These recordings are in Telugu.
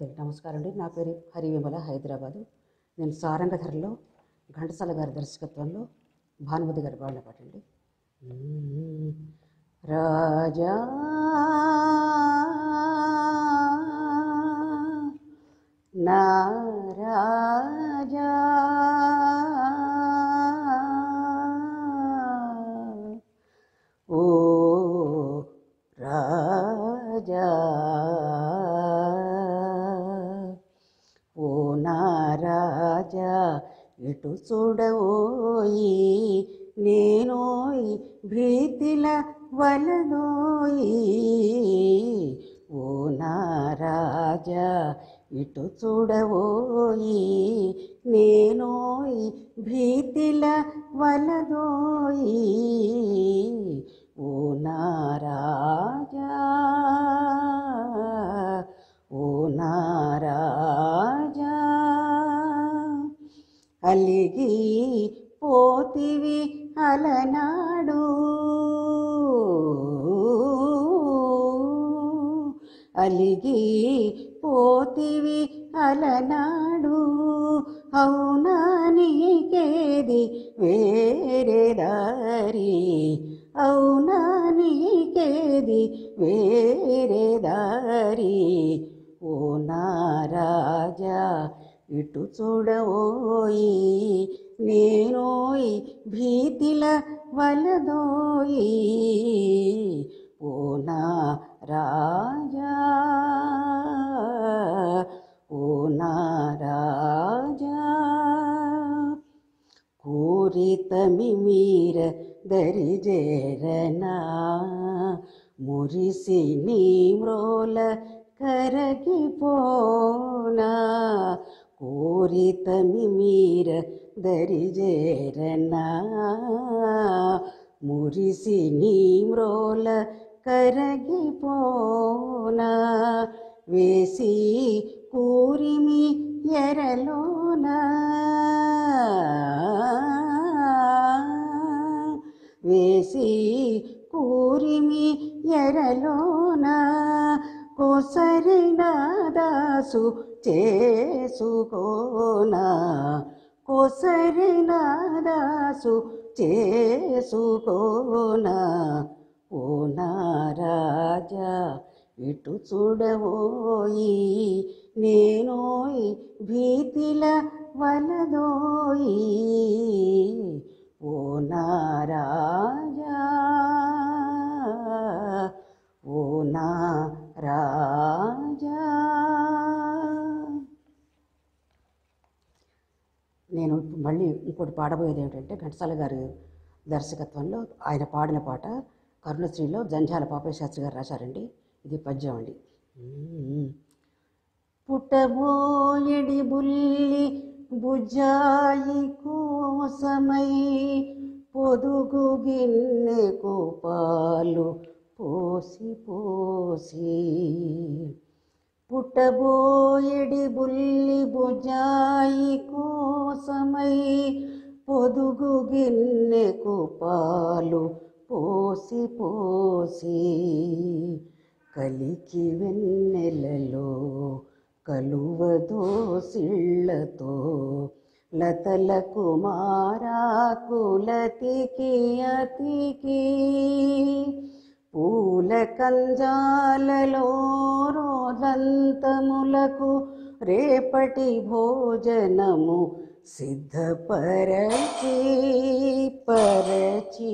ప్రేక్షకులందరికీ నమస్కారం అండి నా పేరు హరి విమల హైదరాబాదు నేను సారంగధరలో ఘంటసాల గారి దర్శకత్వంలో భానుమతి గారి పాడిన పాట అండి రాజా నా రాజా ఓ రాజా ఓ నా రాజా ఇటు చూడవోయి నేనోయి భీతిల వలనోయి ఓ నా రాజా ఇటు చూడవోయి నేనోయి భీతిల వలదోయి ఓ నా రాజా ఓ నా రాజా అలిగి పోతివి అలనాడు అలిగి పోతివి అలనాడు అవునా నీకేది వేరే దారి అవునా నీకేది వేరే దారి ఓ నా రాజా ఇటు చూడవోయి నేనోయి భీతిల వలదోయి ఓ నా రాజా ఓ నా రాజా కోరితమి మీర దరిజేరనా మురిసి నీ మ్రోల కరగిపోనా కోరితమి మీర దరిజేరనా మురిసి నీ మ్రోల కరగిపోనా వేసి కూరిమి ఎరలోనా వేసి కూరిమి ఎరలోన కోసరిన దాసు చేసుకోనా కోసరిన దాసు చేసుకోనా ఓ నా రాజా ఇటు చూడవోయి నేనోయి భీతిల వలదోయి ఓ నా రాజా ఓ నా రాజా నేను ఇప్పుడు మళ్ళీ ఇంకోటి పాడబోయేది ఏమిటంటే ఘంటసాల గారి దర్శకత్వంలో ఆయన పాడిన పాట కరుణశ్రీలో జంఝాల పాపయ్య శాస్త్రి గారు రాశారండి ఇది పద్యం అండి పుట్టబోయడి బుల్లి బుజ్జాయి కోసమై పొదుగు గిన్నెకు పాలు పోసి పోసి పుట్టబోయడి బుల్లి బుజాయి కోసమై పొదుగు గిన్నెకు పాలు పోసి పోసి కలికి వెన్నెలలో కలువదో సిళ్ళతో లతల కుమారాకులతికి అతికి పూల కంజాలలో రోదంతములకు రేపటి భోజనము సిద్ధపరచి పరచి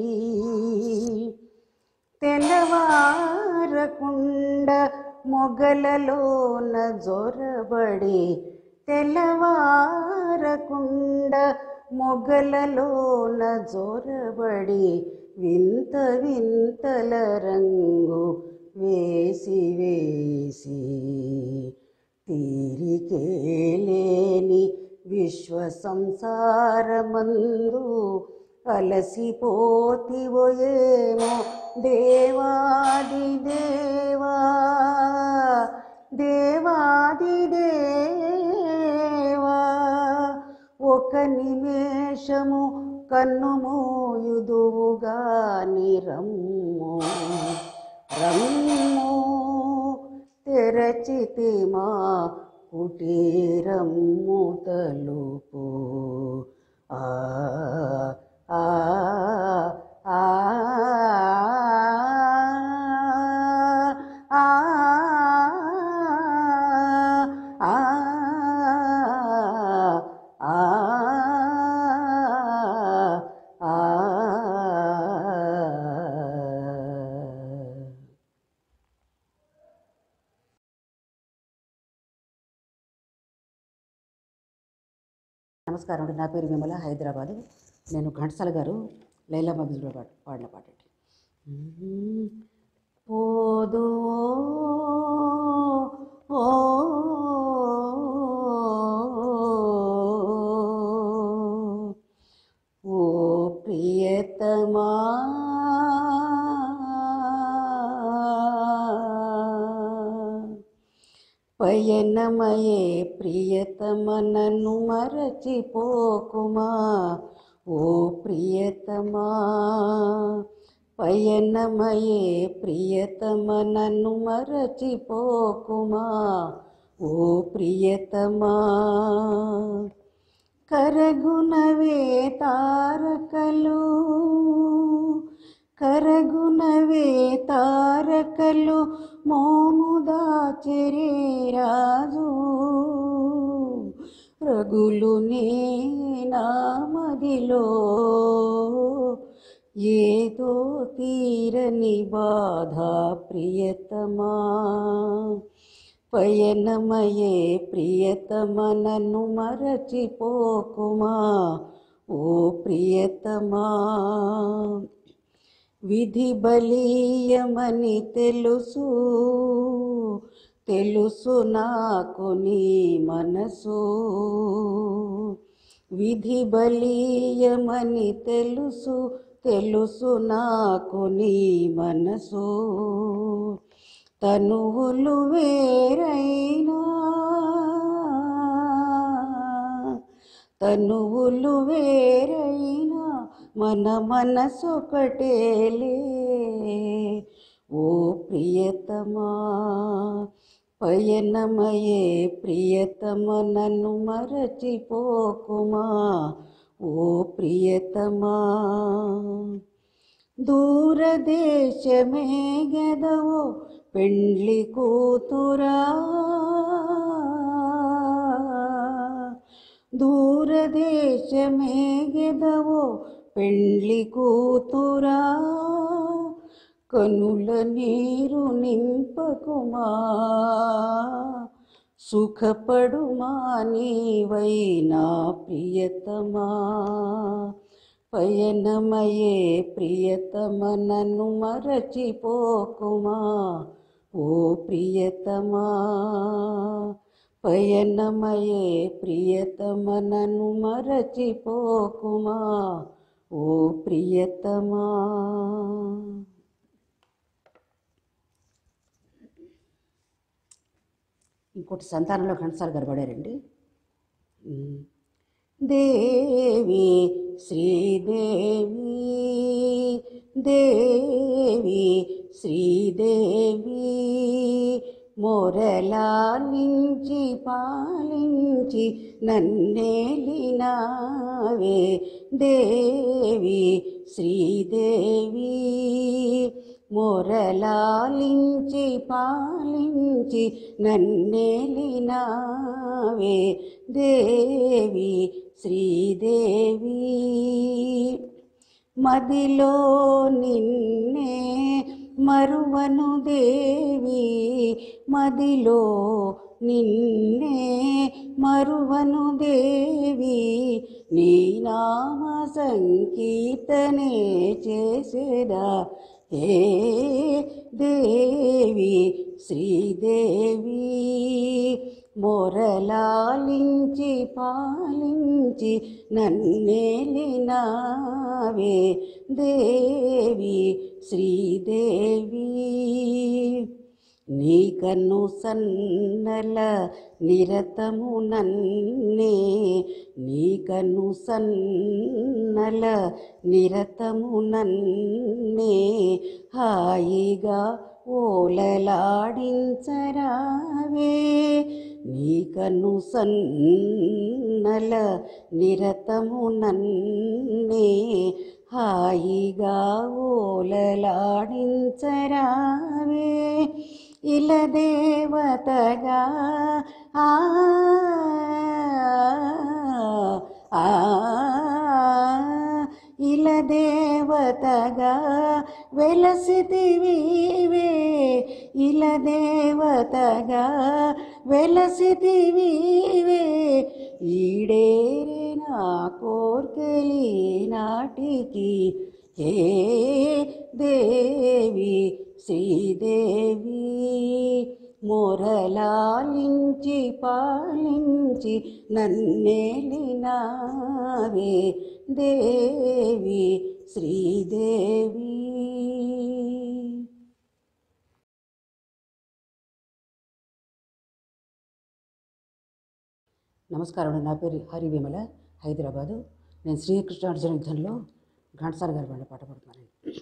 తెల్లవారకుండ మొగలలోన జొరబడి తెల్లవారకుండ మొగలలోన జొరబడి వింత వింతల రంగు వేసి వేసి తీరికేలేని విశ్వ సంసారమందు అలసిపోతివోయేమో దేవాది దేవా దేవాది దేవా ఒక నిమేషము కన్ను మూయుదువుగా నిరమ్ము రమ్ము తెరచితి మా కుటీరము తలుపు ఆ ఆ ఆ ఆ ఆ నమస్కారం అండి నా పేరు విమల హైదరాబాద్ నేను ఘంటసాల గారు లైలా మగ్జులో పాడిన పాట అండి పోదు ఓ ఓ ప్రియతమా పయనమయే ప్రియతమ నన్ను మరచిపోకుమా ఓ ప్రియతమా పయనమయే ప్రియతమ నన్ను మరచిపోకుమా ఓ ప్రియతమా కరగునవే తారకలు కరగునవే తారకలు మోముదాచరే రాజు రగులు నే నామదిలో ఏదో తీరని బాధ ప్రియతమా పయనమయే ప్రియతమ నన్ను మరచిపోకుమా ఓ ప్రియతమా విధి బలీయమని తెలుసు తెలుసు నాకు నీ మనసు విధి బలీయమని తెలుసు తెలుసు నాకు నీ మనసు తనువులు వేరైనా తనువులు వేరైనా మన మనసొకటేలే ఓ ప్రియతమా పయనమయే ప్రియతమ నన్ను మరచిపోకుమా ఓ ప్రియతమా దూరదేశమే గెదవో పెండ్లి కూతురా దూరదేశమే గెదవో పెండ్లి కూతురా కనుల నీరు నింపకుమా సుఖపడుమా నీవైనా ప్రియతమా పయనమయే ప్రియతమ నన్ను మరచిపోకుమా ఓ ప్రియతమా పయనమయే ప్రియతమ నన్ను మరచిపోకుమా ఓ ప్రియతమా ఇంకోటి సంతానంలో ఘంటసాల గారు పడారండి దేవి శ్రీదేవి దేవి శ్రీదేవి మొరలాలించి పాలించి నన్నేలినావే దేవి శ్రీదేవి మొరలాలించి పాలించి నన్నేలినావే దేవి శ్రీదేవి మదిలో నిన్నే మరువను దేవి మదిలో నిన్నే మరువను దేవి నీ నామ సంకీర్తనే చేసేదా హే దేవి శ్రీదేవి మొరలాలించి పాలించి నన్నేలినావే దేవి శ్రీదేవి నీ కన్ను సన్నల నిరతము నన్నే నీ కన్ను సన్నల నిరతము నన్నే హాయిగా ఓలలాడించరావే నీ కను సన్నల నిరతము నన్నే హాయిగా ఓలలాడించరావే ఇల దేవతగా ఆ ఆ ఇల దేవతగా వెలసితివీవే ఇల దేవతగా వెలసితివీవే ఈడేరే నా కోర్కెలి నాటికి హే దేవి శ్రీదేవి మొరలాలించి పాలించి నన్నేలినావే దేవి శ్రీదేవి నమస్కారం నా పేరు హరి విమల హైదరాబాదు నేను శ్రీకృష్ణార్జున యుద్ధంలో ఘంటసాల గారి బండ పాట పడుతున్నానండి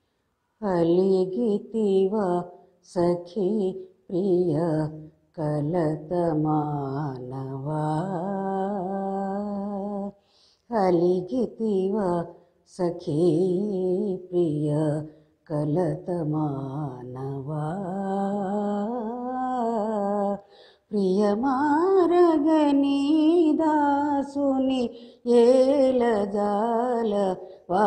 అలిగితివ సఖీ ప్రియ కలత మానవా అలిగితివ సఖీ ప్రియ కలత మానవా ప్రియమారగని దాసుని ఏలజాల వా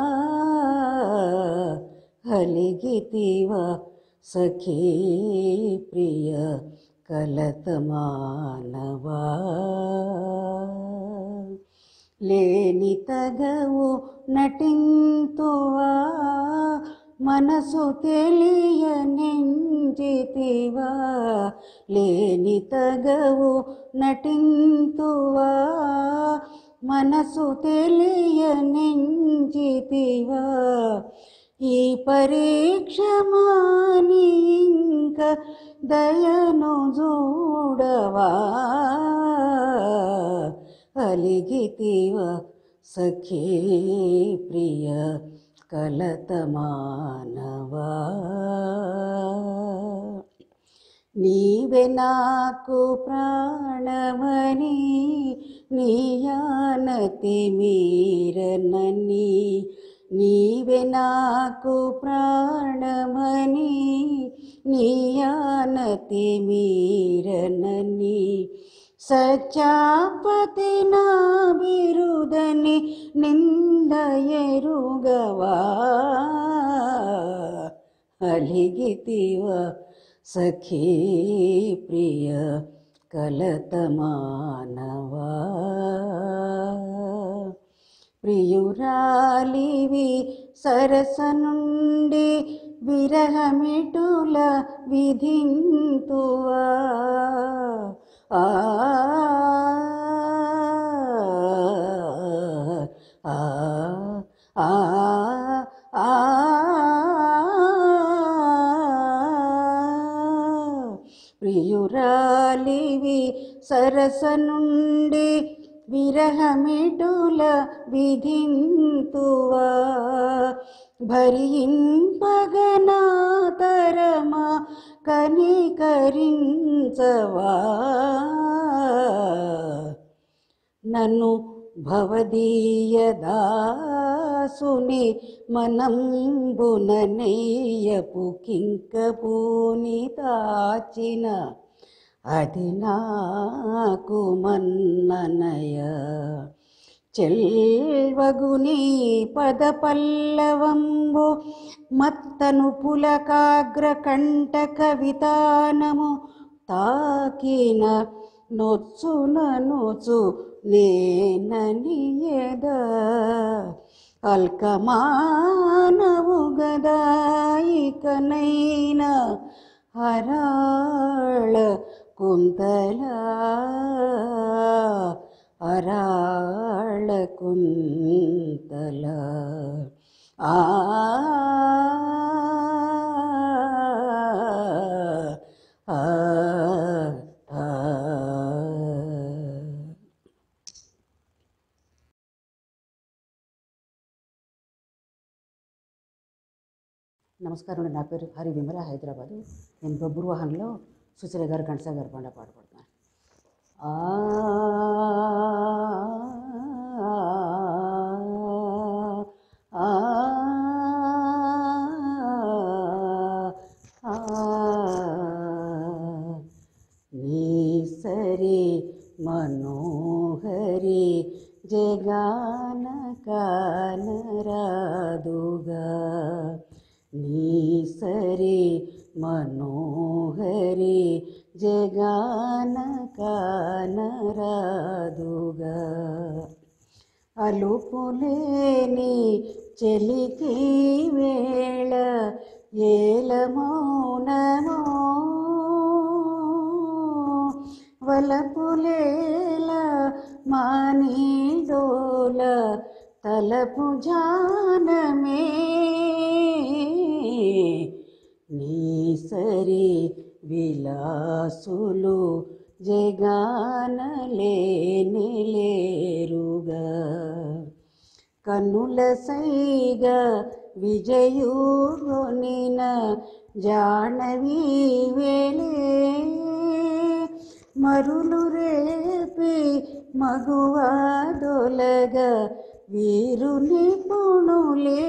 హలిగితివ సఖీ ప్రియ కలత మానవా లేని తగవు నటింతువా మనసు తెలియనించితివా లేని తగవు నటింతువా మనసు తెలియనించితివా ఈ పరీక్ష మాని ఇంక దయను చూడవా అలిగితివ సఖీ ప్రియ కలత మానవా నీవే నాకు ప్రాణమని నీయానతి మీరనని నీవే నాకు ప్రాణమని నీయానతి మీరనని సచాపతి నా బిరుదని నింద ఎరుగవా అలిగితివ సఖీ ప్రియ కలత మానవా ప్రియురాలివి సరస నుండి విరహమిటుల విధింతువా ఆ ఆ ఆ ఆ ప్రియురాలివి సరస నుండి విరహమిటుల విధింతువా భరింపగనాతరమా కనికరించవా నన్ను భవదీయదాసుని మనంబున నెయ్యపు కింకపూని దాచిన అది నాకు మన్ననయ చెల్వగుని పద పల్లవంబు మత్తను పులకాగ్ర కంట కవితానము తాకిన నొచ్చున నొచ్చు నేననియద అల్కమానవు గదాయికనైన హరాళ కుంతల అరాళ కుంతల ఆ ఆ ఆ నమస్కారం నా పేరు హరి విమల హైదరాబాదు నేను బొబ్బురు వాహనంలో సుచల గారు కంటసా గారు బండ పాట పాడుతున్నాను ఆ ఆ నీ సరి మనోహరి జగాన కానరాదుగా నీ సరి మనోహరి జగాన కానరాదుగా అలుపులేని చెలికి వేళ ఏల మౌనమో వలపులేల మానీడోల తలపు జానమే నీ సరి విలాసులు జగానలేని లేరుగా కన్నుల సైగ విజయుగొనిన జానవి వేలే మరులు రేపి మగువాదొలగ వీరు నిపుణులే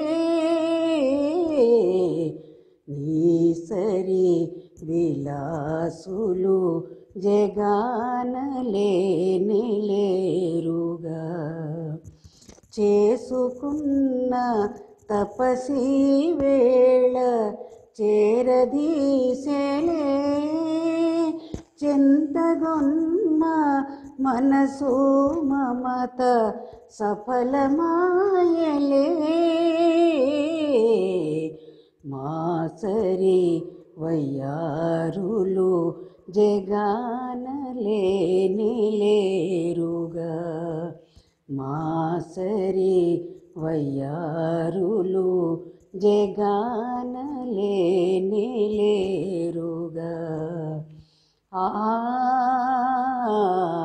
నీ సరి విలాసులు జగానలేని లేరుగా చేసుకున్న తపసి వేళ చేరదీసెలే చెంతగొన్న మనసు మమత సఫలమాయలే మాసరి వయ్యారులు జగానలేని లేరుగా మాసరి వయ్యారులు జగానలేని లేరుగా ఆ